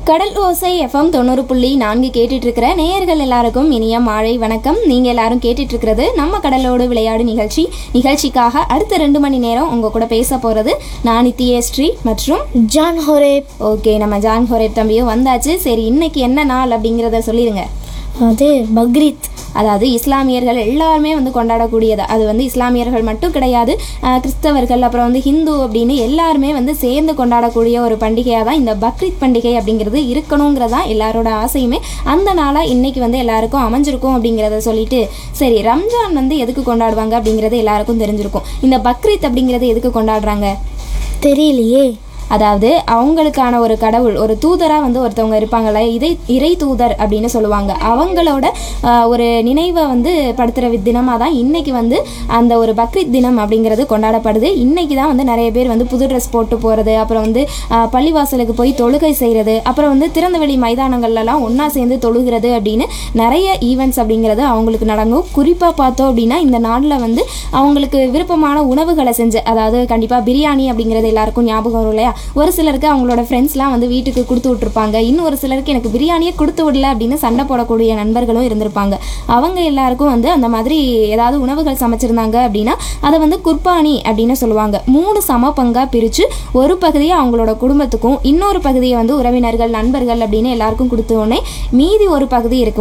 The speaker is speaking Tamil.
கடல் ஓசை எஃப்எம் தொண்ணூறு புள்ளி நான்கு கேட்டுட்டு இருக்கிற நேயர்கள் எல்லாருக்கும் இனிய மாலை வணக்கம் நீங்க எல்லாரும் கேட்டுட்டு இருக்கிறது நம்ம கடலோடு விளையாடு நிகழ்ச்சி நிகழ்ச்சிக்காக அடுத்த ரெண்டு மணி நேரம் உங்க கூட பேச போறது நான் நித்யஸ்ரீ மற்றும் ஜான் ஹொரேப் ஓகே நம்ம ஜான் ஹோரேப் தம்பியும் வந்தாச்சு சரி இன்னைக்கு என்ன நாள் அப்படிங்கிறத சொல்லிடுங்க அது பக்ரீத் அதாவது இஸ்லாமியர்கள் எல்லாருமே வந்து கொண்டாடக்கூடியது அது வந்து இஸ்லாமியர்கள் மட்டும் கிடையாது அஹ் கிறிஸ்தவர்கள் அப்புறம் வந்து ஹிந்து அப்படின்னு எல்லாருமே வந்து சேர்ந்து கொண்டாடக்கூடிய ஒரு பண்டிகையாக தான் இந்த பக்ரீத் பண்டிகை அப்படிங்கிறது இருக்கணுங்கிறதான் எல்லாரோட ஆசையுமே அந்த நாளாக இன்னைக்கு வந்து எல்லாருக்கும் அமைஞ்சிருக்கும் அப்படிங்கிறத சொல்லிட்டு சரி ரம்ஜான் வந்து எதுக்கு கொண்டாடுவாங்க அப்படிங்கிறது எல்லாருக்கும் தெரிஞ்சிருக்கும் இந்த பக்ரீத் அப்படிங்கிறது எதுக்கு கொண்டாடுறாங்க தெரியலையே அதாவது அவங்களுக்கான ஒரு கடவுள் ஒரு தூதராக வந்து ஒருத்தவங்க இருப்பாங்கல்ல இதை இறை தூதர் அப்படின்னு சொல்லுவாங்க அவங்களோட ஆஹ், ஒரு நினைவை வந்து படுத்துகிற தினமாக தான் இன்னைக்கு வந்து அந்த ஒரு பக்ரீத் தினம் அப்படிங்கிறது கொண்டாடப்படுது இன்னைக்கு தான் வந்து நிறைய பேர் வந்து புது ட்ரெஸ் போட்டு போகிறது அப்புறம் வந்து ஆஹ், பள்ளிவாசலுக்கு போய் தொழுகை செய்கிறது அப்புறம் வந்து திறந்தவெளி மைதானங்கள்லாம் ஒன்றா சேர்ந்து தொழுகிறது அப்படின்னு நிறைய ஈவெண்ட்ஸ் அப்படிங்கிறது அவங்களுக்கு நடக்கும் குறிப்பாக பார்த்தோம் அப்படின்னா இந்த நாளில் வந்து அவங்களுக்கு விருப்பமான உணவுகளை செஞ்சு அதாவது கண்டிப்பாக பிரியாணி அப்படிங்கிறது எல்லாருக்கும் ஞாபகம் வரும் இல்லையா ஒரு சிலருக்கு அவங்களோட ஃப்ரெண்ட்ஸ்லாம் வந்து வீட்டுக்கு கொடுத்து விட்ருப்பாங்க இன்னும் ஒரு சிலருக்கு எனக்கு பிரியாணியே கொடுத்து விடல அப்படின்னு சண்டை போடக்கூடிய நண்பர்களும் இருந்திருப்பாங்க அவங்க எல்லாருக்கும் வந்து அந்த மாதிரி ஏதாவது உணவுகள் சமைச்சிருந்தாங்க அப்படின்னா அதை வந்து குர்பானி அப்படின்னு சொல்லுவாங்க மூணு சம பங்காக பிரித்து ஒரு பகுதியை அவங்களோட குடும்பத்துக்கும் இன்னொரு பகுதியை வந்து உறவினர்கள் நண்பர்கள் அப்படின்னு எல்லாருக்கும் கொடுத்த உடனே மீதி ஒரு பகுதி இருக்கும்